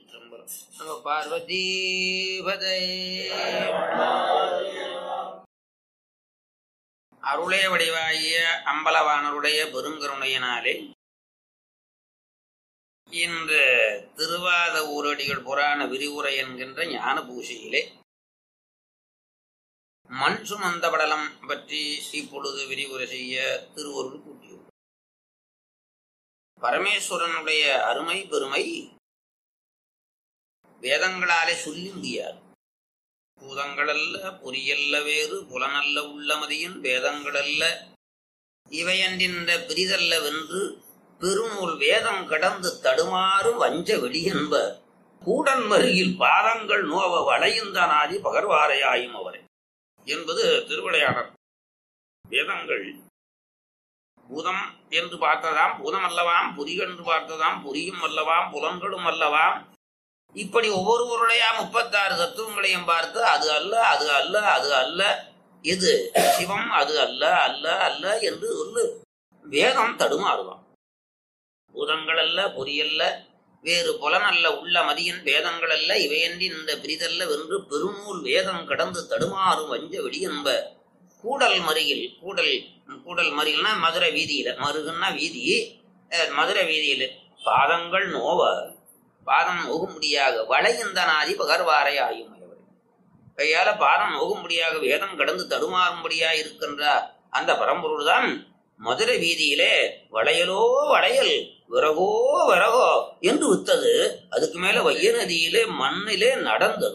நம பார்வதீபதை அருளே வடிவாகிய அம்பலவானருடைய பெருங்கருணையினாலே இன்று திருவாத ஊரடிகள் புராண விரிவுரை என்கின்ற ஞான பூசையிலே மண் சுமந்த படலம் பற்றி இப்பொழுது விரிவுரை செய்ய திருவருள் கூட்டியுள்ளார் பரமேஸ்வரனுடைய அருமை பெருமை வேதங்களாலே சொல்லி முடியாது பூதங்களல்ல பொறியல்ல வேறு புலனல்ல உள்ளமதியின் வேதங்களல்ல இவையன்றின்ற பிரிதல்ல வென்று பெருநூல் வேதம் கடந்து தடுமாறும் வஞ்ச வெளியென்ப கூடன் மருகில் பாதங்கள் நோவ வளையுந்தானாதி பகர்வாரையாயும் அவரை என்பது திருவிளையாடல் வேதங்கள் பூதம் என்று பார்த்ததாம் பூதம் அல்லவாம் பொறி என்று பார்த்ததாம் பொறியும் அல்லவாம் புலன்களும் அல்லவாம் இப்படி ஒவ்வொருவருடைய முப்பத்தாறு தத்துவங்களையும் பார்த்து அது அல்ல அது அல்ல அது அல்ல இது சிவம் அது அல்ல அல்ல அல்ல என்று சொல்லு வேதம் தடுமாறுவான் பூதங்கள் அல்ல பொறியல்ல வேறு புலனல்ல உள்ள மதியின் வேதங்கள் அல்ல இவையன்றி இந்த பிரிதல்ல வென்று பெருநூல் வேதம் கடந்து தடுமாறும் வஞ்ச வெடியென்ப கூடல் மருகில் கூடல் கூடல் மருகில்னா மதுரை வீதியில மருகுன்னா வீதி அஹ், மதுரை வீதியில பாதங்கள் நோவ பாதம் நோகும்படியாக வளையுந்தனாதி பகர்வாரை ஆயும் கையால பாதம் நோகும்படியாக வேதம் கடந்து தடுமாறும்படியா இருக்கின்ற அந்த பரம்பொருள் தான் மதுரை வீதியிலே வளையலோ வளையல் விறகோ விறகோ என்று வித்தது அதுக்கு மேல வைய நதியிலே மண்ணிலே நடந்தது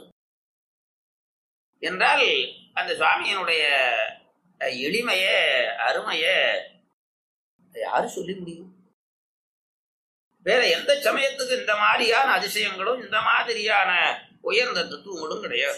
என்றால் அந்த சுவாமியினுடைய அஹ், எளிமைய அருமைய யாரு சொல்லி முடியும் வேற எந்த சமயத்துக்கு இந்த மாதிரியான அதிசயங்களும் இந்த மாதிரியான உயர்ந்த தத்துவங்களும் கிடையாது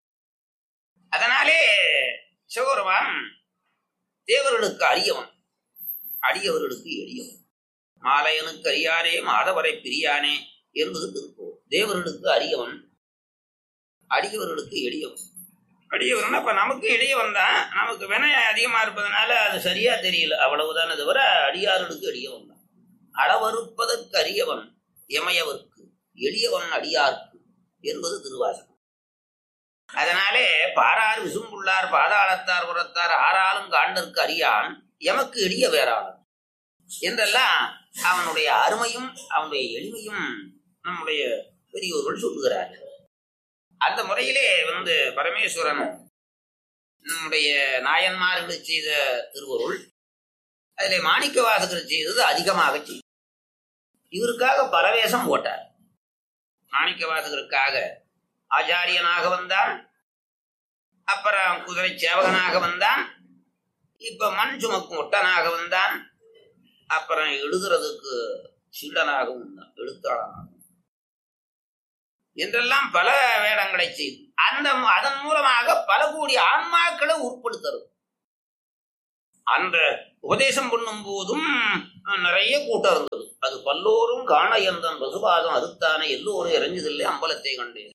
அதனாலே சிவபெருமான் தேவர்களுக்கு அரியவன் அடியவர்களுக்கு எளியவன் மாலையனுக்கு அறியானே மாதவரை பிரியானே என்பது திருப்போ தேவர்களுக்கு அரியவன் அடியவர்களுக்கு எளியவன் அடியவன் அப்ப நமக்கு எளியவன் தான் நமக்கு வினயம் அதிகமா இருப்பதனால அது சரியா தெரியல அவ்வளவுதானே தவிர அடியார்களுக்கு எளியவன் தான் அளவறுப்பதற்கு அரியவன் எமையவர்க்கு எளியவன் அடியார்க்கு என்பது திருவாசகம் அதனாலே பாரார் விசும்புள்ளார் பாதாளத்தார் புறத்தார் ஆறாலும் காண்டற்கு அறியான் எமக்கு எளிய வேறாளன் என்றெல்லாம் அவனுடைய அருமையும் அவனுடைய எளிமையும் நம்முடைய பெரியோர்கள் சொல்லுகிறார்கள் அந்த முறையிலே வந்து பரமேஸ்வரன் நம்முடைய நாயன்மார்கள் செய்த திருவருள் அதிலே மாணிக்க வாசகர் செய்தது அதிகமாக செய்யும் இவருக்காக பல வேஷம் போட்டார் மாணிக்க வாசகருக்காக ஆச்சாரியனாக வந்தான் அப்புறம் குதிரை சேவகனாக வந்தான் இப்ப மண் சுமக்கும் ஒட்டனாக வந்தான் அப்புறம் எழுதுறதுக்கு சீடனாகவும் வந்தான் எழுத்தாளனாக என்றெல்லாம் பல வேடங்களை செய்து அந்த அதன் மூலமாக பல கோடி ஆன்மாக்களை உட்படுத்துறது அந்த உபதேசம் பண்ணும் போதும் நிறைய கூட்டம் இருந்தது அது பல்லோரும் காண எந்தன் பசுபாதம் அறுத்தானே எல்லோரும் இறஞ்சதில்லை அம்பலத்தை கண்டேன்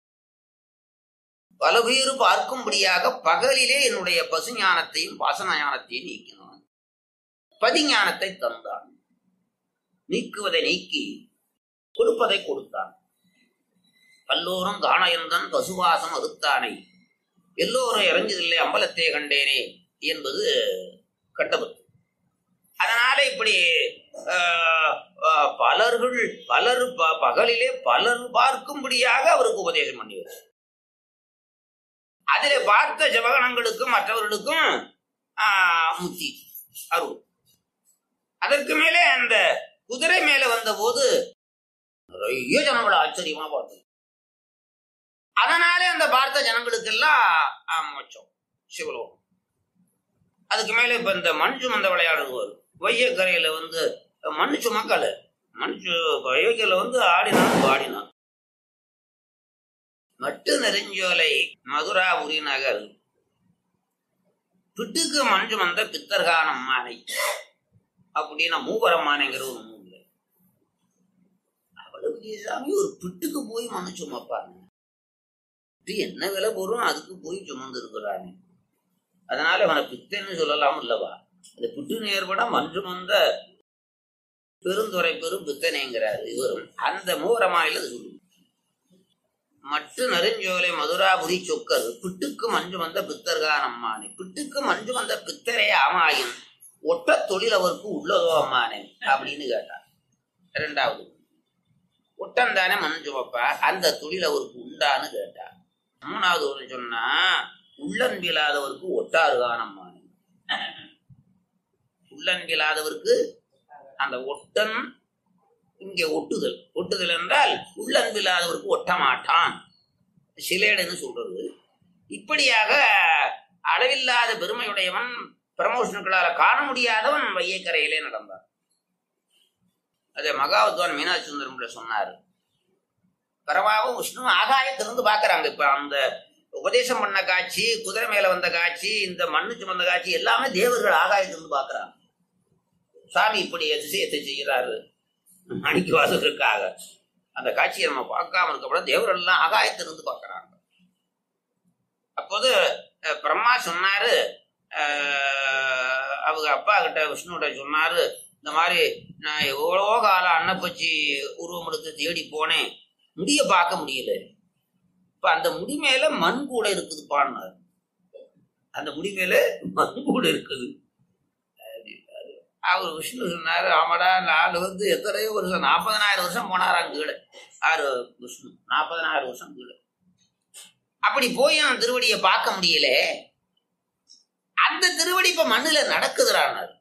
பல பேரு பார்க்கும்படியாக பகலிலே என்னுடைய பசு ஞானத்தையும் பாசன ஞானத்தையும் நீக்கினான் பதிஞானத்தை தந்தான் நீக்குவதை நீக்கி கொடுப்பதை கொடுத்தான் பல்லோரும் காண எந்தன் பசுவாசம் அறுத்தானை எல்லோரும் இறஞ்சதில்லை அம்பலத்தை கண்டேனே என்பது கட்டபத்து அதனால இப்படி ஆஹ், ஆஹ், பலர்கள் பலர் ப- பகலிலே பலர் பார்க்கும்படியாக அவருக்கு உபதேசம் பண்ணி வச்சார். அதிலே பார்த்த ஜபகணங்களுக்கும் மற்றவர்களுக்கும் ஆஹ், முத்தி அருள் அதற்கு மேலே அந்த குதிரை மேல வந்த போது நிறைய ஜனங்களை ஆச்சரியமா பார்த்தோம் அதனாலே அந்த பார்த்த ஜனங்களுக்கெல்லாம் ஆஹ், மோட்சம் சிவலோகம் அதுக்கு மேல இப்ப இந்த மண் சுமந்த விளையாடுவார் வையக்கரையில வந்து மண் சுமக்கல மண் சு- வையக்கரையில வந்து ஆடினான் பாடினான் மட்டு நெருஞ்சோலை மதுராபுரி நகர் பிட்டுக்கு மண் சுமந்த பித்தர்கான அம்மானை அப்படின்னா மூவரம்மானைங்கிற ஒரு நூல் அவ்வளவு பெரிய சாமி ஒரு பிட்டுக்கு போய் மண் சுமப்பாங்க பிட்டு என்ன விலை போறோம் அதுக்கு போய் சுமந்து இருக்கிறானே அதனால அவனை பித்தன்னு சொல்லலாம் இல்லவா அந்த பிட்டு நேர்பட மன்று வந்த பெருந்துரை பெரும் பித்தனைங்கிறாரு இவரும் அந்த மூவரமாயில அது சொல்லு மட்டு நெருஞ்சோலை மதுராபுரி சொக்கர் பிட்டுக்கு மஞ்சு வந்த பித்தர்கான் அம்மானே பிட்டுக்கு மஞ்சு வந்த பித்தரே ஆமாயின் ஒட்ட தொழில் அவருக்கு உள்ளதோ அம்மானே அப்படின்னு கேட்டார் இரண்டாவது ஒட்டந்தானே மஞ்சு வைப்பா அந்த தொழில் அவருக்கு உண்டான்னு கேட்டார் மூணாவது ஒரு சொன்னா உள்ளன்பில்லாதவருக்கு ஒட்டாருகான் அம்மானே உள்ளன்பில்லாதவருக்கு அந்த ஒட்டன் இங்கே ஒட்டுதல் ஒட்டுதல் என்றால் உள்ளன்பில்லாதவருக்கு ஒட்ட மாட்டான் சிலேடுன்னு சொல்றது இப்படியாக அளவில்லாத பெருமையுடையவன் பிரமோஷனுக்களால காண முடியாதவன் வையக்கரையிலே நடந்தான் அதே மகாவத்வான் மீனாட்சி சுந்தரம் சொன்னாரு பரவாவும் விஷ்ணு ஆகாயத்திலிருந்து பாக்குறாங்க இப்ப அந்த உபதேசம் பண்ண காட்சி குதிரை மேல வந்த காட்சி இந்த மண்ணு சுமந்த காட்சி எல்லாமே தேவர்கள் ஆகாயத்திலிருந்து பாக்குறாங்க சாமி இப்படி அதிசயத்தை செய்கிறாரு மணிக்கு வாசலுக்காக அந்த காட்சியை நம்ம பார்க்காம இருக்கப்பட தேவர்கள் எல்லாம் ஆகாயத்திலிருந்து பார்க்கறாங்க அப்போது அஹ், பிரம்மா சொன்னாரு அஹ், அவங்க அப்பா கிட்ட விஷ்ணுகிட்ட சொன்னாரு இந்த மாதிரி நான் எவ்வளோ காலம் அன்னப்பச்சி உருவம் எடுத்து தேடி போனேன் முடிய பார்க்க முடியல இப்ப அந்த முடி மேல மண் கூட இருக்குது பாடினார் அந்த முடி மேல மண் கூட இருக்குது அப்படின்னாரு. அவர் விஷ்ணு சொன்னாரு ஆமாடா நாலு வந்து எத்தனையோ வருஷம் நாற்பதனாயிரம் வருஷம் போனாராம் கீழே ஆறு விஷ்ணு நாற்பதனாயிரம் வருஷம் கீழே அப்படி போய் அவன் திருவடியை பார்க்க முடியல அந்த திருவடி இப்ப மண்ணுல நடக்குதுறானார்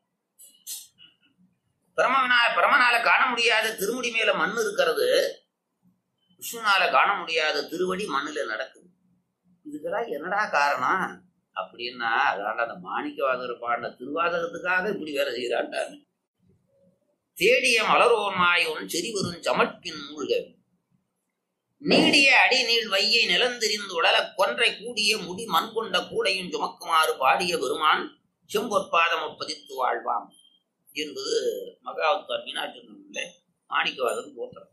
பிரமனால பிரமனால காண முடியாத திருமுடி மேல மண் இருக்கிறது விஷ்ணுனால காண முடியாத திருவடி மண்ணுல நடக்குது இதுக்கெல்லாம் என்னடா காரணம் அப்படின்னா அதாண்ட அந்த மாணிக்கவாதர் பாடின திருவாதகத்துக்காக இப்படி வேலை செய்யறான்டாரு தேடிய மலரோமாயோன் செறிவரும் சமட்பின் மூழ்க நீடிய அடி நீள் வையை நிலந்தெறிந்து உடல கொன்றை கூடிய முடி மண் கொண்ட கூடையும் சுமக்குமாறு பாடிய பெருமான் செம்பொற்பாதம் பதித்து வாழ்வாம் என்பது மகாவத்தார் மீனாட்சி மாணிக்கவாதர் போத்திரம்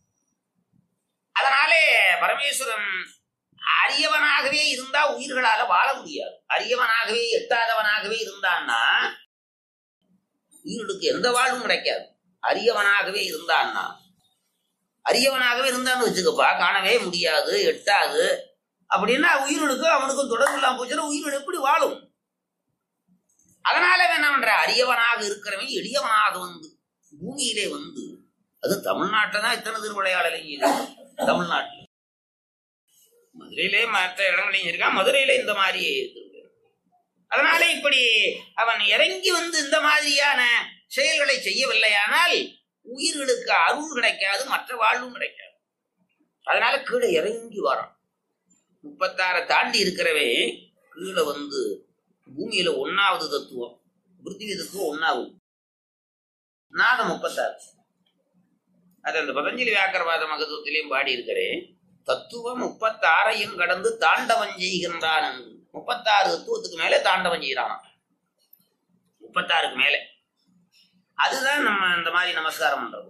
அதனாலே பரமேஸ்வரன் அரியவனாகவே இருந்தா உயிர்களால வாழ முடியாது அரியவனாகவே எட்டாதவனாகவே இருந்தான்னா உயிர்களுக்கு எந்த வாழ்வும் கிடைக்காது அரியவனாகவே இருந்தான்னா அரியவனாகவே இருந்தான்னு வச்சுக்கப்பா காணவே முடியாது எட்டாது அப்படின்னா உயிர்களுக்கு அவனுக்கும் தொடர்பு இல்லாம போச்சுன்னா உயிர்கள் எப்படி வாழும் அதனால அவன் என்ன பண்ற அரியவனாக இருக்கிறவன் எளியவனாக வந்து பூமியிலே வந்து அது தமிழ்நாட்டில் தான் இத்தனை திருவிளையாடலைங்க தமிழ்நாட்டில் மதுரையிலே மற்ற இடங்களையும் இருக்கான் மதுரையில இந்த மாதிரி திருவிழா. அதனால இப்படி அவன் இறங்கி வந்து இந்த மாதிரியான செயல்களை செய்யவில்லையானால் உயிர்களுக்கு அருள் கிடைக்காது மற்ற வாழ்வும் கிடைக்காது அதனால கீழே இறங்கி வரான் முப்பத்தாறை தாண்டி இருக்கிறவே கீழே வந்து பூமியில ஒன்னாவது தத்துவம் பிருத்திவி தத்துவம் ஒன்னாவது நாதம் முப்பத்தாறு அது அந்த பதஞ்சலி வியாக்கரவாத மகத்துவத்திலையும் பாடி இருக்கிறேன் தத்துவம் முப்பத்தாறையும் கடந்து தாண்டவம் செய்கின்றான் என்று. முப்பத்தாறு தத்துவத்துக்கு மேலே தாண்டவம் செய்யறான் முப்பத்தாறுக்கு மேலே அதுதான் நம்ம இந்த மாதிரி நமஸ்காரம் பண்றது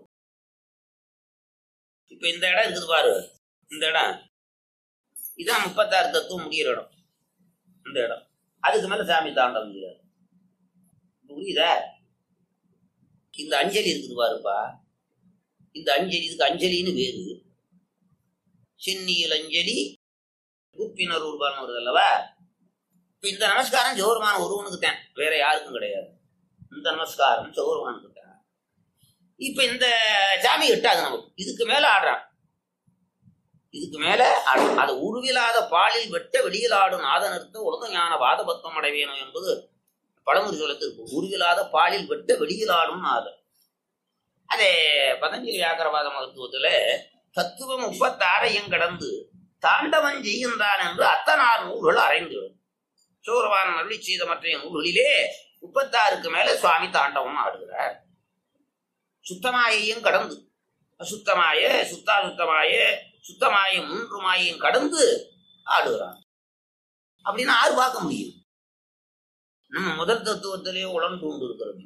இப்ப இந்த இடம் இருக்குது பாரு இந்த இடம் இதான் முப்பத்தாறு தத்துவம் முடிகிற இடம் இந்த இடம் அதுக்கு மேல சாமி தாண்டவம் செய்யறாரு புரியுதா இந்த அஞ்சலி இருக்குது பாருப்பா இந்த அஞ்சலி இதுக்கு அஞ்சலின்னு வேறு சென்னியில் அஞ்சலி குப்பினர் உருவான வருது அல்லவா இப்ப இந்த நமஸ்காரம் ஜோர்மான ஒருவனுக்கு தான் வேற யாருக்கும் கிடையாது இந்த நமஸ்காரம் சௌரவானுக்கு தான் இப்ப இந்த சாமி எட்டாது நமக்கு இதுக்கு மேல ஆடுறான் இதுக்கு மேல ஆடுறான். அது உருவிலாத பாலில் வெட்ட வெளியில் ஆடும் நாத நிறுத்த உலக ஞான வாதபத்தம் அடைவேணும் என்பது பழமொழி சொல்லத்திற்கு உருவிலாத பாலில் வெட்ட வெளியில் ஆடும் நாதம் அதே பதஞ்சலி வியாக்கரவாத மருத்துவத்துல தத்துவம் முப்பத்தாறையும் கடந்து தாண்டவன் செய்கின்றான் என்று அத்தனார் நூல்கள் அறைந்துவிடும் சூரவான் அருளி செய்த மற்ற நூல்களிலே முப்பத்தாறுக்கு மேல சுவாமி தாண்டவம் ஆடுகிறார் சுத்தமாயையும் கடந்து அசுத்தமாய சுத்தா சுத்தமாய சுத்தமாய மூன்று மாயையும் கடந்து ஆடுகிறான் அப்படின்னு ஆறு பார்க்க முடியும் நம்ம முதல் தத்துவத்திலேயே உளம் தூண்டு இருக்கிறது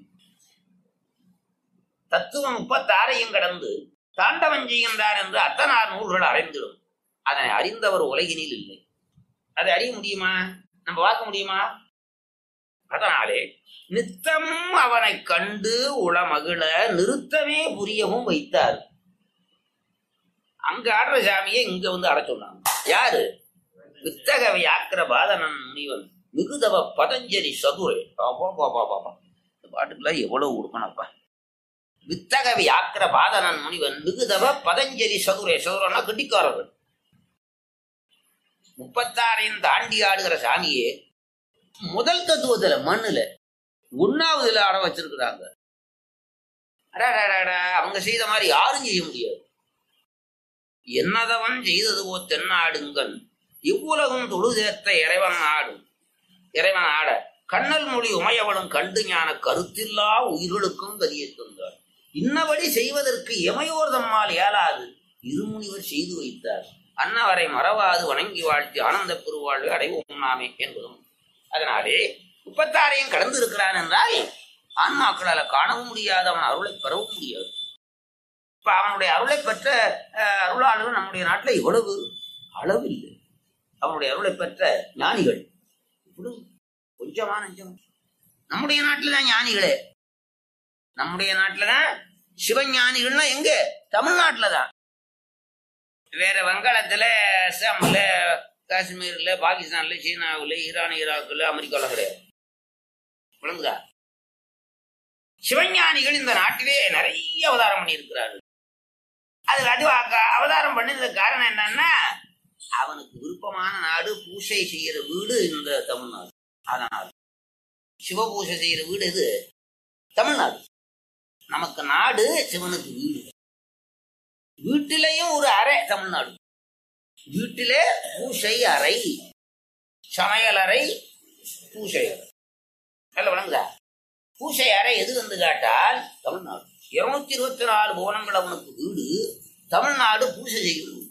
தத்துவம் முப்பத்தாறையும் கடந்து தாண்டவம் செய்கின்றார் என்று அத்தனார் நூல்கள் அறிந்திடும் அதனை அறிந்தவர் உலகினில் இல்லை அதை அறிய முடியுமா நம்ம பார்க்க முடியுமா அதனாலே நித்தமும் அவனை கண்டு உளமகிழ நிறுத்தமே புரியவும் வைத்தார் அங்க ஆடுற சாமியை இங்க வந்து அட சொன்னாங்க யாரு வித்தகவை ஆக்கிர பாதனன் முனிவன் மிகுதவ பதஞ்சலி சதுரை பாப்பா பாப்பா பாப்பா இந்த பாட்டுக்குலாம் எவ்வளவு கொடுக்கணும்ப்பா வித்தகவி ஆக்கிர பாதனன் முனிவன் மிகுதவ பதஞ்சலி சதுரை சதுரனா கட்டிக்காரர்கள் முப்பத்தாறையும் தாண்டி ஆடுகிற சாமியே முதல் தத்துவத்துல மண்ணுல ஒன்னாவதுல ஆட வச்சிருக்கிறாங்க அடாடாடாடா, அவங்க செய்த மாதிரி யாரும் செய்ய முடியாது என்னதவன் செய்தது போ தென்னாடுங்கன் இவ்வுலகும் தொழுதேத்த இறைவன் ஆடும் இறைவன் ஆட கண்ணல் மொழி உமையவளும் கண்டு ஞான கருத்தில்லா உயிர்களுக்கும் கதியை தந்தார் இன்னபடி செய்வதற்கு எமையோர் தம்மால் இயலாது இருமுனிவர் செய்து வைத்தார் அன்னவரை மறவாது வணங்கி வாழ்த்தி ஆனந்த பெருவாழ்வு அடைவோம் நாமே என்பதும் அதனாலே முப்பத்தாறையும் கடந்து இருக்கிறான் என்றால் ஆன்மாக்களால காணவும் முடியாது அவன் அருளை பெறவும் முடியாது இப்ப அவனுடைய அருளை பெற்ற அஹ், அருளாளர்கள் நம்முடைய நாட்டுல இவ்வளவு அளவில்லை அவனுடைய அருளை பெற்ற ஞானிகள் இவ்வளவு கொஞ்சமா நஞ்சம் நம்முடைய நாட்டுல தான் ஞானிகளே நம்முடைய நாட்டுல தான் சிவஞானிகள்னா எங்க தமிழ்நாட்டுல தான் வேற வங்காளத்துல அஸ்ஸாம்ல காஷ்மீர்ல பாகிஸ்தான்ல சீனாவுல ஈரான் ஈராக்குல அமெரிக்கால கிடையாது விளங்குதா சிவஞானிகள் இந்த நாட்டிலே நிறைய அவதாரம் பண்ணியிருக்கிறார்கள் அதுல அது அக- அவதாரம் பண்ணதுக்கு காரணம் என்னன்னா அவனுக்கு விருப்பமான நாடு பூசை செய்யற வீடு இந்த தமிழ்நாடு அதனால் சிவ பூசை செய்யற வீடு இது தமிழ்நாடு நமக்கு நாடு சிவனுக்கு வீடு வீட்டிலேயும் ஒரு அறை தமிழ்நாடு வீட்டிலே பூசை அறை சமையல் அறை பூசை அறை நல்ல விளங்குதா பூசை அறை எது வந்து கேட்டால் தமிழ்நாடு இருநூத்தி இருபத்தி நாலு புவனங்கள் அவனுக்கு வீடு தமிழ்நாடு பூசை செய்யும் வீடு.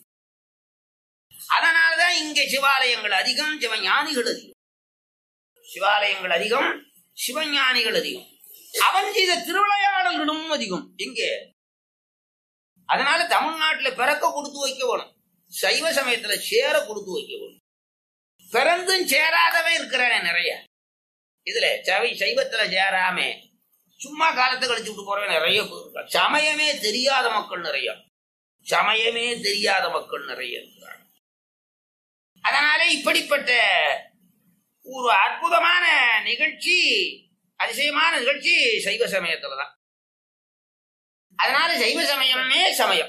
அதனாலதான் இங்கே சிவாலயங்கள் அதிகம் சிவஞானிகள் அதிகம் சிவாலயங்கள் அதிகம் சிவஞானிகள் அதிகம் அவன் செய்த திருவிளையாடல்களும் அதிகம் இங்கே அதனால தமிழ்நாட்டுல பிறக்க கொடுத்து வைக்க வேணும் சைவ சமயத்துல சேர கொடுத்து வைக்க வேணும் பிறந்தும் சேராதவன் இருக்கிறானே நிறைய இதுல சவை சைவத்துல சேராம சும்மா காலத்தை கழிச்சு விட்டு போறவன் நிறைய பேர் இருக்காங்க. சமயமே தெரியாத மக்கள் நிறைய சமயமே தெரியாத மக்கள் நிறைய இருக்கிறாங்க அதனால இப்படிப்பட்ட ஒரு அற்புதமான நிகழ்ச்சி அதிசயமான நிகழ்ச்சி சைவ சமயத்துலதான் அதனால சைவ சமயமே சமயம்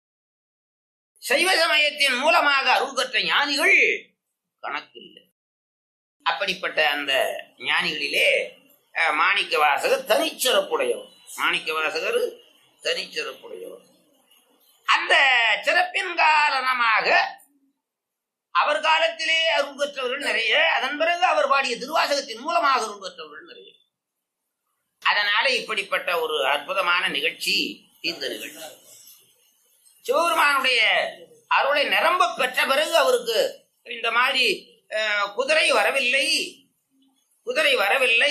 சைவ சமயத்தின் மூலமாக அருள் பெற்ற ஞானிகள் கணக்கில்லை அப்படிப்பட்ட அந்த ஞானிகளிலே அஹ், மாணிக்க வாசகர் தனிச்சிறப்புடையவர் மாணிக்க வாசகர் தனிச்சிறப்புடையவர் அந்த சிறப்பின் காரணமாக அவர் காலத்திலே அருள் பெற்றவர்கள் நிறைய அதன் பிறகு அவர் பாடிய திருவாசகத்தின் மூலமாக அருள் பெற்றவர்கள் நிறைய அதனால இப்படிப்பட்ட ஒரு அற்புதமான நிகழ்ச்சி இந்த நிகழ்ச்சி சிவபெருமானுடைய அருளை நிரம்ப பெற்ற பிறகு அவருக்கு இந்த மாதிரி அஹ், குதிரை வரவில்லை குதிரை வரவில்லை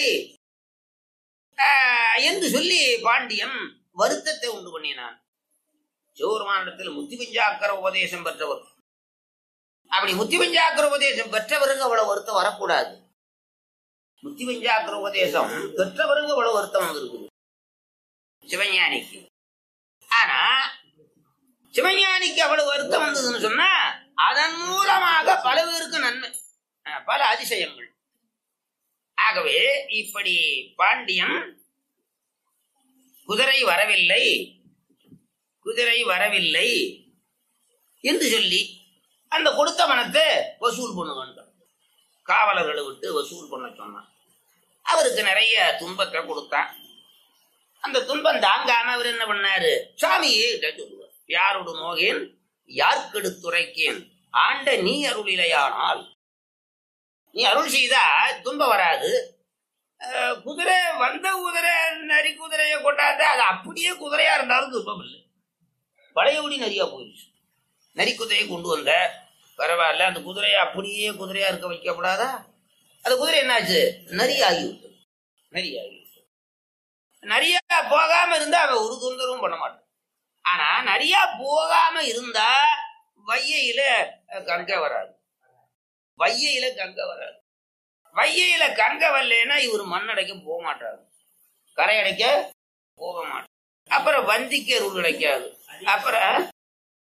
அஹ், என்று சொல்லி பாண்டியன் வருத்தத்தை உண்டு பண்ணினான் சிவபெருமானிடத்தில் முத்தி பஞ்சாக்கர உபதேசம் பெற்றவர் அப்படி முத்தி பஞ்சாக்கர உபதேசம் பெற்றவருக்கு அவ்வளவு வருத்தம் வரக்கூடாது முத்தி பஞ்சாக்கர உபதேசம் பெற்றவருக்கு அவ்வளவு வருத்தம் வந்திருக்குது சிவஞானிக்கு ஆனா சிவஞானிக்கு அவ்வளவு வருத்தம் வந்ததுன்னு சொன்னா அதன் மூலமாக பல பேருக்கு நன்மை அஹ், பல அதிசயங்கள் ஆகவே இப்படி பாண்டியன் குதிரை வரவில்லை குதிரை வரவில்லை என்று சொல்லி அந்த கொடுத்த பணத்தை வசூல் பண்ண வேண்டும் காவலர்களை விட்டு வசூல் பண்ண சொன்னான் அவருக்கு நிறைய துன்பத்தை கொடுத்தான் அந்த துன்பம் தாங்காம அவர் என்ன பண்ணாரு சாமியே கிட்ட சொல்லுவார் யாரோடு நோகேன் யார்க்கெடுத்துரைக்கேன் ஆண்ட நீ அருளிலையானால் நீ அருள் செய்தா துன்பம் வராது அஹ், குதிரை வந்த குதிரை நரி குதிரையை கொண்டாந்து அது அப்படியே குதிரையா இருந்தாலும் துன்பம் இல்லை பழையபடி நரியா போயிடுச்சு நரி குதிரையை கொண்டு வந்த பரவாயில்ல அந்த குதிரையை அப்படியே குதிரையா இருக்க வைக்கப்படாதா அந்த குதிரை என்னாச்சு நரி ஆகிவிட்டது நரி ஆகிவிட்டது நரியா போகாம இருந்தா அவன் ஒரு தொந்தரவும் பண்ண மாட்டான் ஆனா நரியா போகாம இருந்தா வையையில அஹ், கங்கை வராது வையையில கங்கை வராது வையையில கங்கை வரலன்னா இவர் மண்ணடைக்க போக மாட்டாரு கரை அடைக்க போக மாட்டார் அப்புறம் வந்திக்கு அருள் கிடைக்காது அப்புறம்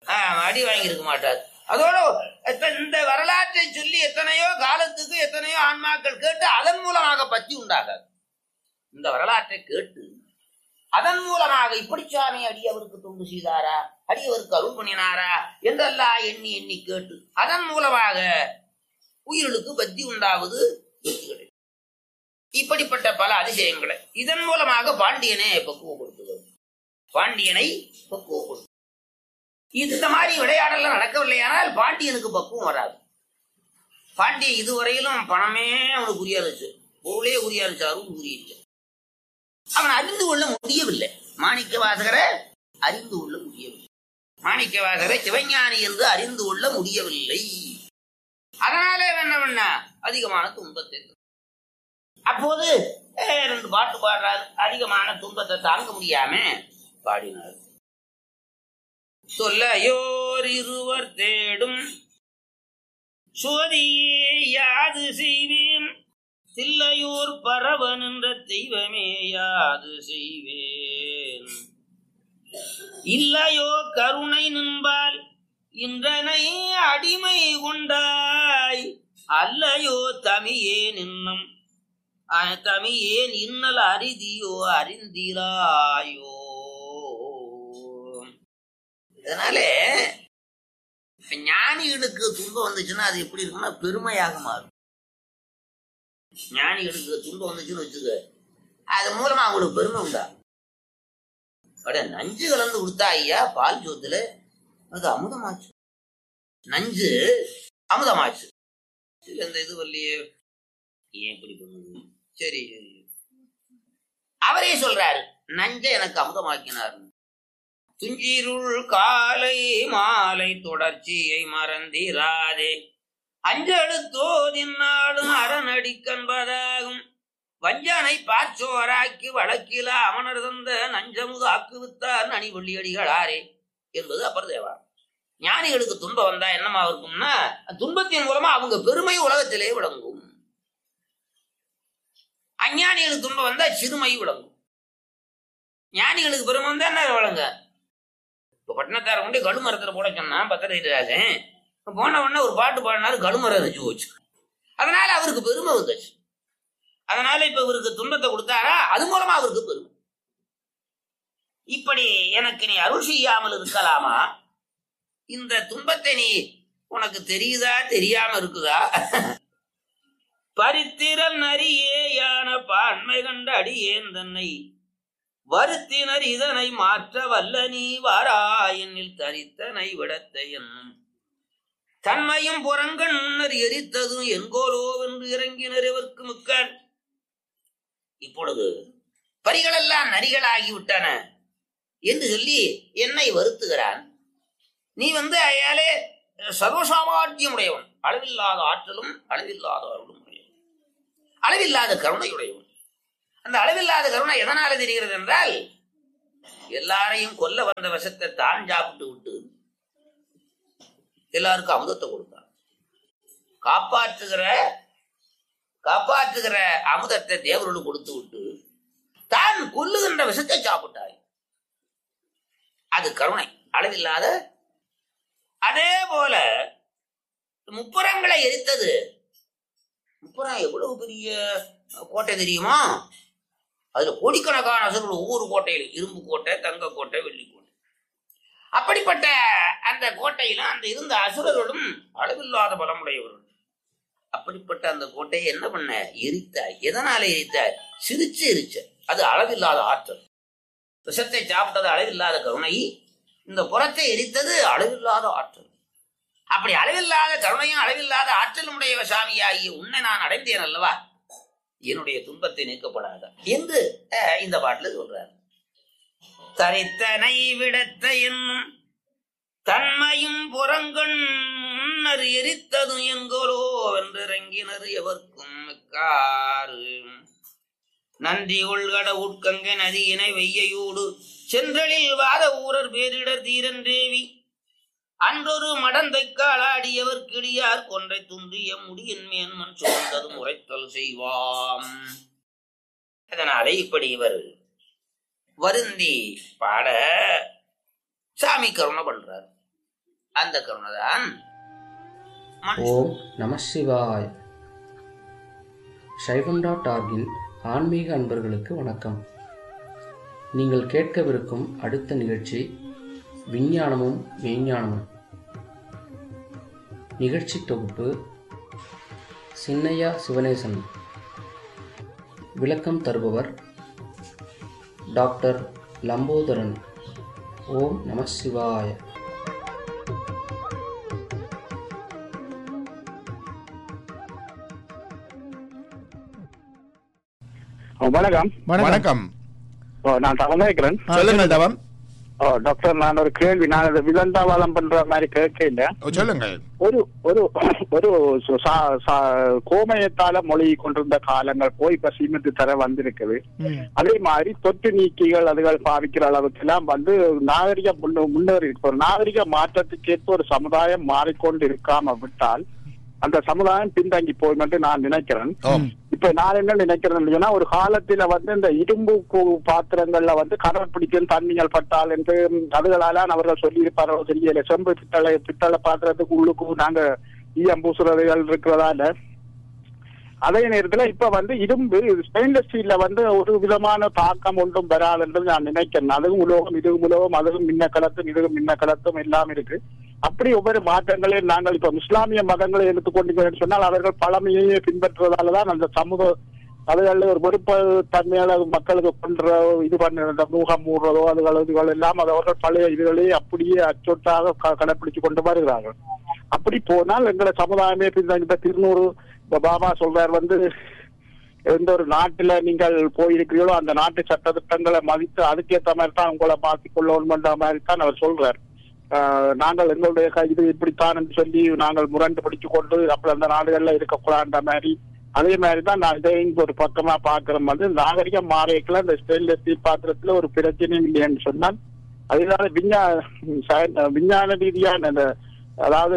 ஆஹ், அடி வாங்கியிருக்க மாட்டார் அதோட எத்த- இந்த வரலாற்றை சொல்லி எத்தனையோ காலத்துக்கு எத்தனையோ ஆன்மாக்கள் கேட்டு அதன் மூலமாக பத்தி உண்டாகாது இந்த வரலாற்றை கேட்டு அதன் மூலமாக இப்படி சாமி அடியவருக்கு தொண்டு செய்தாரா அடியவருக்கு அருள் பண்ணினாரா என்றெல்லாம் எண்ணி எண்ணி கேட்டு அதன் மூலமாக உயிர்களுக்கு பத்தி உண்டாவது வெற்றி கிடைக்கும். இப்படிப்பட்ட பல அதிசயங்களை இதன் மூலமாக பாண்டியனை பக்குவப்படுத்துவது பாண்டியனை பக்குவப்படுத்தும் இந்த மாதிரி விளையாடலாம் நடக்கவில்லையானால் பாண்டியனுக்கு பக்குவம் வராது பாண்டியன் இதுவரையிலும் பணமே அவனுக்கு உரியாருச்சு பொருளே உரியாருச்சு அருள் உரியில்லை அவன் அறிந்து கொள்ள முடியவில்லை மாணிக்க வாசகரை அறிந்து கொள்ள முடியவில்லை மாணிக்க வாசகரை சிவஞானி என்று அறிந்து கொள்ள முடியவில்லை அதனாலே என்ன பண்ண அதிகமான துன்பத்தை தந்தார். அப்போது அஹ், ரெண்டு பாட்டு பாடுறாரு அதிகமான துன்பத்தை தாங்க முடியாம பாடினார் சொல்லையோர் இருவர் தேடும் சோதியே யாது செய்வேன் தில்லையூர் பரவன் என்ற தெய்வமே யாது செய்வேன் இல்லையோ கருணை நின்பால் இன்றனை அடிமை கொண்டாய் அல்லையோ தமியே நின்னும் அஹ், தமியேன் இன்னல் அரிதியோ அறிந்திலாயோ இதனால இப்ப ஞானிகளுக்கு துன்பம் வந்துச்சுன்னா அது எப்படி இருக்கும்னா பெருமையாக மாறும் ஞானிகளுக்கு துன்பம் வந்துச்சுன்னு வச்சுக்க அது மூலமா அவங்களுக்கு பெருமை உண்டா அட நஞ்சு கலந்து கொடுத்தா ஐயா பால் சோத்துல அது அமுதமாச்சு நஞ்சு அமுதமாச்சு இல்ல இந்த இது வரலையே ஏன் இப்படி பண்ணுது சரி சரி அவரே சொல்றாரு நஞ்சை எனக்கு அமுதமாக்கினார் துஞ்சிருள் காலை மாலை தொடர்ச்சியை மறந்திராதே அஞ்செழுத்தோதின்னாலும் அரணடி கண்பதாகும் வஞ்சனை பாச்சோராக்கி வழக்கில அமனர் தந்த நஞ்சமுது ஆக்குவித்தார் நனி வெள்ளியடிகளாரே என்பது அப்பர் தேவா ஞானிகளுக்கு துன்பம் வந்தா என்னமா இருக்கும்னா துன்பத்தின் மூலமா அவங்க பெருமை உலகத்திலே விளங்கும் அஞ்ஞானிகளுக்கு துன்பம் வந்தா சிறுமை விளங்கும் ஞானிகளுக்கு பெருமை வந்தா என்ன விளங்க இப்ப பட்டினத்தார கொண்டு கடுமரத்துல போட சொன்னா பத்திரிக்கிறாங்க போன உடனே ஒரு பாட்டு பாடினாரு கடுமரம் வச்சு போச்சு அதனால அவருக்கு பெருமை வந்துச்சு அதனால இப்ப இவருக்கு துன்பத்தை கொடுத்தாரா அது மூலமா அவருக்கு பெருமை இப்படி எனக்கு நீ அருள் செய்யாமல் இருக்கலாமா இந்த துன்பத்தை நீ உனக்கு தெரியுதா தெரியாம இருக்குதா பரித்திரல் நரியே யான பான்மை கண்ட அடியேன் தன்னை வருத்தினர் இதனை மாற்ற வல்ல நீ வாராயனில் தரித்தனை விடத்த என்னும் தன்மையும் புறங்கண் முன்னர் எரித்ததும் என்கோலோ என்று இறங்கினர் இவர்க்கு முக்கான் இப்பொழுது பரிகளெல்லாம் நரிகளாகி விட்டன என்று சொல்லி என்னை வருத்துகிறான் நீ வந்து அயாலே சர்வசாமார்த்தியம் உடையவன் அளவில்லாத ஆற்றலும் அளவில்லாத அருளும் உடையவன் அளவில்லாத கருணையுடையவன் அந்த அளவில்லாத கருணை எதனால தெரிகிறது என்றால் எல்லாரையும் கொல்ல வந்த விஷத்தை தான் சாப்பிட்டு விட்டு எல்லாருக்கும் அமுதத்தை கொடுத்தான் காப்பாற்றுகிற காப்பாற்றுகிற அமுதத்தை தேவரோடு கொடுத்து விட்டு தான் கொல்லுகின்ற விஷத்தை சாப்பிட்டாய் அது கருணை அளவில்லாத அதே போல முப்புறங்களை எரித்தது முப்புறம் எவ்வளவு பெரிய கோட்டை தெரியுமா அதுல கோடிக்கணக்கான அசுரர்கள் ஒவ்வொரு கோட்டையிலும் இரும்பு கோட்டை தங்க கோட்டை வெள்ளி கோட்டை அப்படிப்பட்ட அந்த கோட்டையில அந்த இருந்த அசுரர்களும் அளவில்லாத பலமுடையவர்கள் அப்படிப்பட்ட அந்த கோட்டையை என்ன பண்ண எரித்தாய் எதனால எரித்தாய் சிரிச்சு எரிச்ச அது அளவில்லாத ஆற்றல் விஷத்தை சாப்பிட்டது அளவில்லாத கருணை இந்த புறத்தை எரித்தது அளவில்லாத ஆற்றல் அப்படி அளவில்லாத கருணையும் அளவில்லாத ஆற்றலும் உடைய சாமியாகிய உன்னை நான் அடைந்தேன் அல்லவா என்னுடைய துன்பத்தை நீக்கப்படாத என்று அஹ், இந்த பாட்டுல சொல்றார் தரித்தனை விடத்த என்னும் தன்மையும் புறங்கண் முன்னர் எரித்ததும் என்கோலோ வென்றிறங்கினர் எவர்க்கும் மிக்காறு நன்றி உள்கட உட்கங்கை நதியினை வெய்யையூடு சென்றலில் வாத ஊரர் பேரிடர் தீரன் தேவி அன்றொரு மடந்தை காலாடியவர் கிளியார் கொன்றை துன்றிய முடியின் மேன்மன் சுமந்ததும் உரைத்தல் செய்வாம் அதனாலே இப்படி இவர் வருந்தி பாட சாமி கருணை பண்றார் அந்த கருணைதான் மனுஷ ஓம் நம சிவாய் சைவம் டாட் ஆர்கின் ஆன்மீக அன்பர்களுக்கு வணக்கம் நீங்கள் கேட்கவிருக்கும் அடுத்த நிகழ்ச்சி விஞ்ஞானமும் மெய்ஞானமும் நிகழ்ச்சி தொகுப்பு சின்னையா சிவனேசன் விளக்கம் தருபவர் டாக்டர் லம்போதரன் ஓம் நம சிவாய ஓ, வணக்கம் வணக்கம் ஓ, நான் தவமேக்கிறேன் சொல்லுங்கள் தவம் ஓ டாக்டர் நான் ஒரு கேள்வி நான் அது விதண்டாவாதம் பண்ற மாதிரி கேட்கல ஓ, சொல்லுங்கள் ஒரு ஒரு ஒரு சு- சா- சா- கோமயத்தால மொழி கொண்டிருந்த காலங்கள் போய் இப்ப சீமெந்து தர வந்திருக்குது அதே மாதிரி தொற்று நீக்கிகள் அதுகள் பாவிக்கிற அளவுக்கு எல்லாம் வந்து நாகரிக முன்ன- முன்னேறி இருக்கு ஒரு நாகரிக மாற்றத்துக்கு ஏற்ப ஒரு சமுதாயம் மாறிக்கொண்டு இருக்காம விட்டால் அந்த சமுதாயம் பின்தங்கி போகும் என்று நான் நினைக்கிறேன் ஓம் இப்ப நான் என்ன நினைக்கிறேன் சொன்னா ஒரு காலத்துல வந்து இந்த இரும்பு கு- பாத்திரங்கள்ல வந்து கடல் பிடிக்கும் தண்ணிகள் பட்டால் என்று அதுகளால அவர்கள் சொல்லி இருப்பாரோ தெரியல செம்பு பித்தளை பித்தளை பாத்திரத்துக்கு உள்ளுக்கு நாங்க ஈயம் பூசுறதுகள் இருக்கிறதால அதே நேரத்துல இப்ப வந்து இரும்பு ஸ்டெயின்லெஸ் ஸ்டீல்ல வந்து ஒரு விதமான தாக்கம் ஒன்றும் வராது என்று நான் நினைக்கிறேன் அதுவும் உலோகம் இதுவும் உலோகம் அதுவும் மின்ன கலத்தும் இதுவும் மின்ன கலத்தும் எல்லாம் இருக்கு அப்படி ஒவ்வொரு மாற்றங்களையும் நாங்கள் இப்ப இஸ்லாமிய மதங்களை எடுத்துக்கொண்டீங்கன்னு சொன்னால் அவர்கள் பழமையை பின்பற்றுவதாலதான் அந்த சமூக அதுகளில் ஒரு வெறுப்பு தன்மையால மக்களுக்கு பண்ற இது பண்ண இந்த முகம் மூடுறதோ அதுகள் இதுகள் எல்லாம் அது அவர்கள் பழைய இதுகளே அப்படியே அச்சொட்டாக க- கடைப்பிடிச்சு கொண்டு வருகிறார்கள் அப்படி போனால் எங்களை சமுதாயமே பின்தங்கி இப்ப திருநூறு இப்ப பாபா சொல்றார் வந்து எந்த ஒரு நாட்டுல நீங்கள் போயிருக்கிறீர்களோ அந்த நாட்டு சட்ட திட்டங்களை மதித்து அதுக்கேற்ற மாதிரி தான் உங்களை மாற்றிக் கொள்ளணும்ன்ற மாதிரி தான் அவர் சொல்றார் ஆஹ் நாங்கள் எங்களுடைய க- இது இப்படித்தான் என்று சொல்லி நாங்கள் முரண்டு பிடிச்சு கொண்டு அப்படி அந்த நாடுகள்ல இருக்கக்கூடாதுன்ற மாதிரி அதே மாதிரி தான் நான் இதை இங்க ஒரு பக்கமா பாக்குறோம் வந்து நாகரிகம் மாறிக்கல இந்த ஸ்டெயின்லெஸ் ஸ்டீல் பாத்திரத்துல ஒரு பிரச்சனையும் இல்லைன்னு சொன்னால் அதனால விஞ்ஞான சய- விஞ்ஞான ரீதியான இந்த அதாவது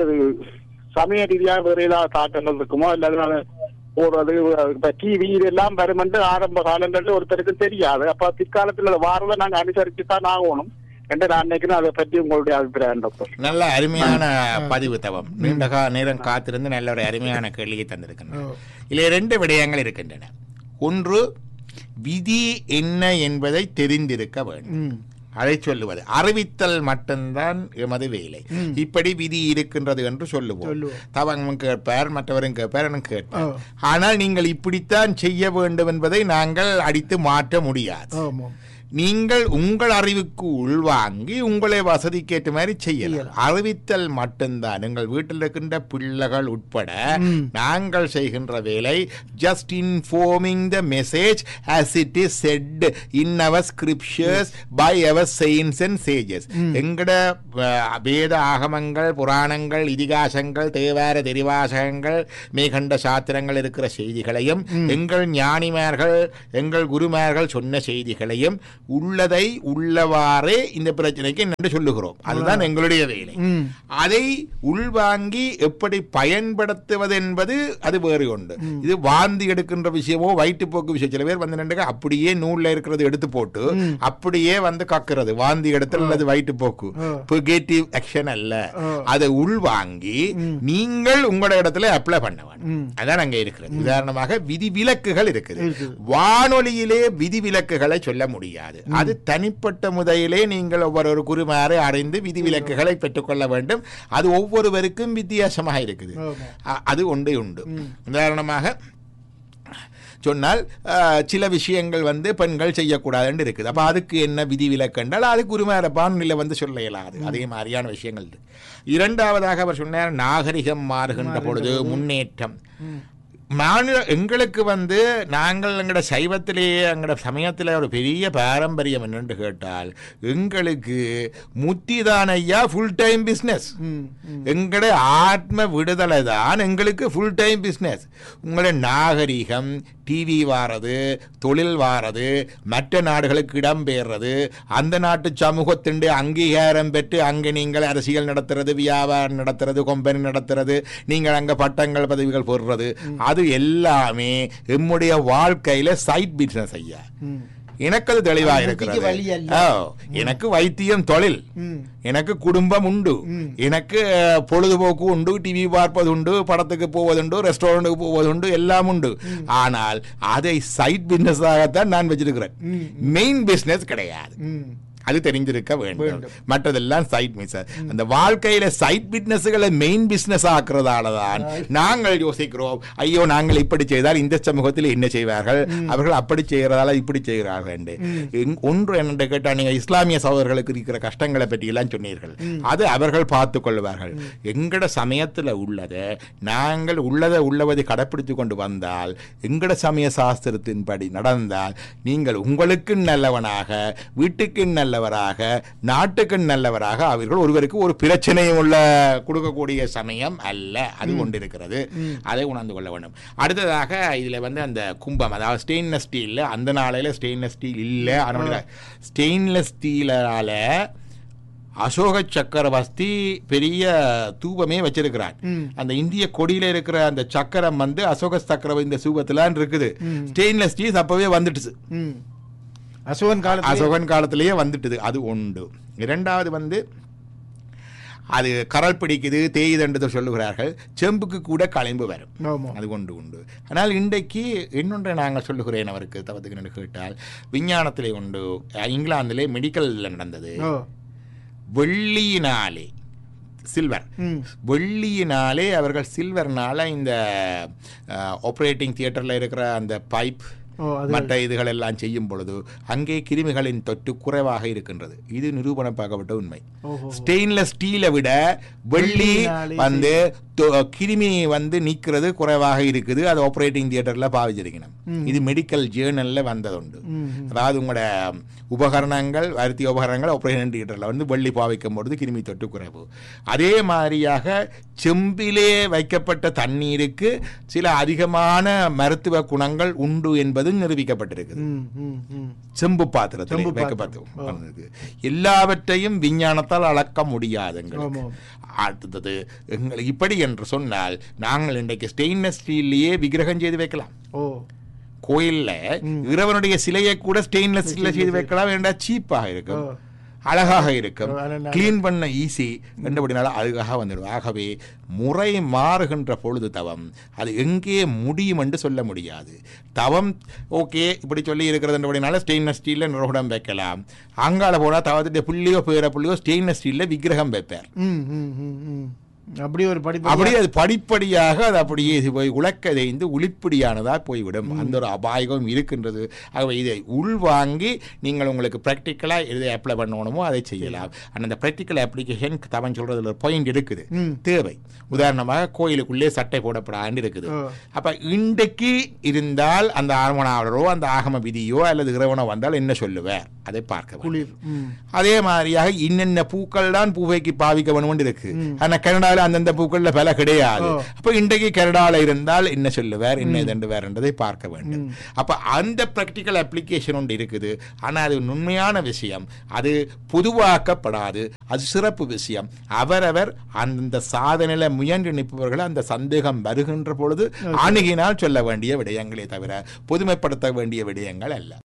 சமய ரீதியாக வேற ஏதாவது தாக்கங்கள் இருக்குமோ இல்ல அதனால போடுறது இப்ப டிவி இதெல்லாம் வருமென்று ஆரம்ப காலங்கள்ல ஒருத்தருக்கு தெரியாது அப்ப பிற்காலத்துல வாரதை நாங்க அனுசரிச்சு தான் ஆகணும் என்று நான் நினைக்கிறேன் அதை பற்றி உங்களுடைய அபிப்பிராயம் டாக்டர் நல்ல அருமையான பதிவு தவம் நீண்ட கா நேரம் காத்திருந்து நல்ல ஒரு அருமையான கேள்வியை தந்திருக்கின்றன இதில் ரெண்டு விடயங்கள் இருக்கின்றன ஒன்று விதி என்ன என்பதை தெரிந்திருக்க வேண்டும் அதை சொல்லுவது அறிவித்தல் மட்டும்தான் எமது வேலை இப்படி விதி இருக்கின்றது என்று சொல்லுவோம் தவங்களும் கேட்பார் மற்றவரும் கேட்பார் எனக்கு கேட்பார் ஆனால் நீங்கள் இப்படித்தான் செய்ய வேண்டும் என்பதை நாங்கள் அடித்து மாற்ற முடியாது நீங்கள் உங்கள் அறிவுக்கு உள்வாங்கி உங்களை வசதிக்கேற்ற மாதிரி செய்யலாம் அறிவித்தல் மட்டும்தான் எங்கள் வீட்டில் இருக்கின்ற பிள்ளைகள் உட்பட நாங்கள் செய்கின்ற வேலை just informing the message as it is said in our scriptures by our saints and sages எங்கட அஹ், வேத ஆகமங்கள் புராணங்கள் இதிகாசங்கள் தேவார தெரிவாசகங்கள் மேகண்ட சாத்திரங்கள் இருக்கிற செய்திகளையும் எங்கள் ஞானிமார்கள் எங்கள் குருமார்கள் சொன்ன செய்திகளையும் உள்ளதை உள்ளவாறே இந்த பிரச்சனைக்கு என்று சொல்லுகிறோம் அதுதான் எங்களுடைய வேலை அதை உள்வாங்கி எப்படி பயன்படுத்துவது என்பது அது வேறு ஒன்று இது வாந்தி எடுக்கின்ற விஷயமோ வயிற்றுப்போக்கு விஷயம் சில பேர் வந்து நின்றுங்க அப்படியே நூல்ல இருக்கிறது எடுத்து போட்டு அப்படியே வந்து கக்குறது வாந்தி எடுத்தல் அல்லது வயிற்றுப்போக்கு புகேட்டிவ் ஆக்ஷன் அல்ல அதை உள்வாங்கி நீங்கள் உங்களோட இடத்துல அப்ளை பண்ண வேண்டும் அதான் அங்க இருக்கிறது உதாரணமாக விதிவிலக்குகள் இருக்குது வானொலியிலே விதிவிலக்குகளை சொல்ல முடியாது அது தனிப்பட்ட முறையிலே நீங்கள் ஒவ்வொரு குருமாறு அறிந்து விதிவிலக்குகளை பெற்றுக்கொள்ள வேண்டும் அது ஒவ்வொருவருக்கும் வித்தியாசமாக இருக்குது அ- அது ஒன்றே உண்டு உதாரணமாக சொன்னால் அஹ், சில விஷயங்கள் வந்து பெண்கள் செய்யக்கூடாதுன்னு இருக்குது அப்போ அதுக்கு என்ன விதி விலக்கென்றால் அது குருமார பானுநிலை வந்து சொல்ல இயலாது அதே மாதிரியான விஷயங்கள் இருக்கு. இரண்டாவதாக அவர் சொன்னார் நாகரிகம் மாறுகின்ற பொழுது முன்னேற்றம் மாநில எங்களுக்கு வந்து நாங்கள் எங்களோட சைவத்திலேயே எங்களோட சமயத்தில் ஒரு பெரிய பாரம்பரியம் என்னென்று கேட்டால் எங்களுக்கு முத்திதான் ஐயா ஃபுல் டைம் பிஸ்னஸ் எங்களோட ஆத்ம விடுதலை தான் எங்களுக்கு ஃபுல் டைம் பிஸ்னஸ் உங்களோட நாகரிகம் டிவி வாரது தொழில் வாரது மற்ற நாடுகளுக்கு இடம்பெயர்றது அந்த நாட்டு சமூகத்தின் அங்கீகாரம் பெற்று அங்கே நீங்கள் அரசியல் நடத்துறது வியாபாரம் நடத்துறது கொம்பனி நடத்துறது நீங்கள் அங்கே பட்டங்கள் பதவிகள் போடுறது அது எல்லாமே எம்முடைய வாழ்க்கையில் சைட் பிஸ்னஸ் ஐயா எனக்கு அது தெளிவா அது புத்திக்கு இருக்கிறது வழி அல்ல. ஓ, எனக்கு வைத்தியம் தொழில் ம். எனக்கு குடும்பம் உண்டு ம். எனக்கு அஹ், பொழுதுபோக்கு உண்டு டிவி பார்ப்பது உண்டு படத்துக்கு போவதுண்டு ரெஸ்டாரண்ட்டுக்கு போவதுண்டு எல்லாம் உண்டு ஆனால் அதை சைட் பிசினஸாகத்தான் நான் வச்சிருக்கிறேன் ம். மெயின் பிசினஸ் கிடையாது ம். அது தெரிஞ்சிருக்க வேண்டும் வேண்டும். மற்றதெல்லாம் சைட் பிசினஸ் அந்த வாழ்க்கையில சைட் பிசினஸ்களை மெயின் பிசினஸ் ஆக்குறதால தான் நாங்கள் யோசிக்கிறோம் ஐயோ நாங்கள் இப்படி செய்தால் இந்த சமூகத்தில் என்ன செய்வார்கள் அவர்கள் அப்படி செய்யறதால இப்படி செய்கிறார்கள் என்று. எங்- ஒன்று என்னென்று கேட்டால் நீங்க இஸ்லாமிய சகோதரர்களுக்கு இருக்கிற கஷ்டங்களை பற்றி எல்லாம் சொன்னீர்கள் அது அவர்கள் பார்த்து கொள்வார்கள் எங்கட சமயத்துல உள்ளதை நாங்கள் உள்ளதை உள்ளவதை கடைப்பிடித்து கொண்டு வந்தால் எங்கட சமய சாஸ்திரத்தின்படி நடந்தால் நீங்கள் உங்களுக்கு நல்லவனாக வீட்டுக்கு நல்லவராக நாட்டுக்கு நல்லவராக அவர்கள் ஒருவருக்கு ஒரு பிரச்சனையும் உள்ள கொடுக்கக்கூடிய சமயம் அல்ல அது கொண்டிருக்கிறது அதை உணர்ந்து கொள்ள வேண்டும் அடுத்ததாக இதுல வந்து அந்த கும்பம் அதாவது ஸ்டெயின்லெஸ் ஸ்டீல்ல அந்த நாளையில ஸ்டெயின்லெஸ் ஸ்டீல் இல்லை அதனால ஸ்டெயின்லெஸ் ஸ்டீலால அசோக சக்கரவர்த்தி பெரிய தூபமே வச்சிருக்கிறார் ம். அந்த இந்திய கொடியில இருக்கிற அந்த சக்கரம் வந்து அசோக சக்கரம் இந்த சூபத்திலான் இருக்குது ஸ்டெயின்லெஸ் ஸ்டீல் அப்பவே வந்துட்டுச்சு ம். அசோகன் காலத்துல அசோகன் காலத்திலேயே வந்துட்டுது அது உண்டு இரண்டாவது வந்து அது கரல் பிடிக்குது தேயுதென்று சொல்லுகிறார்கள் செம்புக்கு கூட களம்பு வரும் ஆமா அது கொண்டு உண்டு ஆனால் இன்றைக்கு இன்னொன்றை நாங்கள் சொல்லுகிறேன் அவருக்கு தவத்துக்கு கேட்டால் விஞ்ஞானத்திலே உண்டு இங்கிலாந்திலே மெடிக்கலில் நடந்தது ஓ வெள்ளியினாலே சில்வர் ம். வெள்ளியினாலே அவர்கள் சில்வர்னால இந்த ஆப்ரேட்டிங் தியேட்டரில் இருக்கிற அந்த பைப் ஓ அது மற்ற இதுகள் எல்லாம் செய்யும் பொழுது அங்கே கிருமிகளின் தொற்று குறைவாக இருக்கின்றது இது நிரூபணப்பாக்கப்பட்ட உண்மை ஓஹோ ஸ்டெயின்லெஸ் ஸ்டீலை விட வெள்ளி வெள்ளியினாலே வந்து தொ- கிருமி வந்து நீக்கிறது குறைவாக இருக்குது அது ஆப்ரேட்டிங் தியேட்டர்ல பாவிச்சிருக்கணும் இது மெடிக்கல் ஜேர்னல்ல வந்ததுண்டு ம், அதாவது உங்களோட உபகரணங்கள் வருத்திய உபகரணங்கள் ஆப்ரேஷன் தியேட்டரில் வந்து வெள்ளி பாவிக்கும் பொழுது கிருமி தொற்று குறைவு அதே மாதிரியாக செம்பிலே வைக்கப்பட்ட தண்ணீருக்கு சில அதிகமான மருத்துவ குணங்கள் உண்டு என்பது நிரூபிக்கப்பட்டிருக்குது ம், ம், ம். செம்பு பாத்திரத்தில் செம்பு வைக்கப்பட்டு பாத்திரம். ஆ. வந்தது. எல்லாவற்றையும் விஞ்ஞானத்தால் அளக்க முடியாது எங்களுக்கு. ஆமாம். அடுத்தது எங்களுக்கு இப்படி என்று சொன்னால் நாங்கள் இன்றைக்கு ஸ்டெயின்லெஸ் ஸ்டீல்லையே விக்கிரகம் செய்து வைக்கலாம் ஓ கோயில்ல இறைவனுடைய சிலையை கூட ஸ்டெயின்லெஸ் ஸ்டீல்ல செய்து வைக்கலாம் வேண்டா சீப்பாக இருக்கும் ஓ. அழகாக இருக்கும் ஓ, அதனால- கிளீன் பண்ண ஈஸி என்றபடினால அழகாக வந்துடும் ஆகவே முறை மாறுகின்ற பொழுது தவம் அது எங்கே முடியும் என்று சொல்ல முடியாது தவம் ஓகே இப்படி சொல்லி இருக்கிறதுன்றபடினால ஸ்டெயின்லெஸ் ஸ்டீலில் நிறுவனம் வைக்கலாம் அங்கால போனால் தவத்துடைய புள்ளியோ பேர புள்ளியோ ஸ்டெயின்லெஸ் ஸ்டீலில் விக்கிரகம் வைப்பார் ம் ம் ம் ம் அப்படி ஒரு படிப்பு அப்படியே அது படிப்படியாக அது அப்படியே இது போய் உலக்க தேய்ந்து உளிப்படியானதாக போய்விடும் அந்த ஒரு அபாயகம் இருக்கின்றது ஆகவே இதை உள்வாங்கி நீங்கள் உங்களுக்கு ப்ராக்டிக்கலாக எதை அப்ளை பண்ணணுமோ அதை செய்யலாம் ஆனால் அந்த ப்ராக்டிக்கல் அப்ளிகேஷன் தவன் சொல்றதுல ஒரு பாயிண்ட் இருக்குது ம். தேவை உதாரணமாக கோயிலுக்குள்ளே சட்டை போடப்படான்னு இருக்குது ஓ. அப்ப இன்றைக்கு இருந்தால் அந்த ஆர்மனாவலரோ அந்த ஆகம விதியோ அல்லது இறைவனோ வந்தால் என்ன சொல்லுவார் அதை பார்க்க வேண்டும். குளிர் ம் அதே மாதிரியாக இன்னென்ன பூக்கள் தான் பூவைக்கு பாவிக்க வேணும்னு இருக்கு ஆனா கனடால அந்தந்த பூக்கள்ல பல கிடையாது ஓ. அப்ப இன்றைக்கு கனடால இருந்தால் என்ன சொல்லுவார் என்ன இதண்டு வேறன்றதை பார்க்க வேண்டும் அப்ப அந்த பிராக்டிக்கல் அப்ளிகேஷன் ஒன்று இருக்குது ஆனா அது உண்மையான விஷயம் அது பொதுவாக்கப்படாது அது சிறப்பு விஷயம் அவரவர் அந்த சாதனையில முயன்று நிற்பவர்கள் அந்த சந்தேகம் வருகின்ற பொழுது அணுகினால் சொல்ல வேண்டிய விடயங்களே தவிர பொதுமைப்படுத்த வேண்டிய விடயங்கள் அல்ல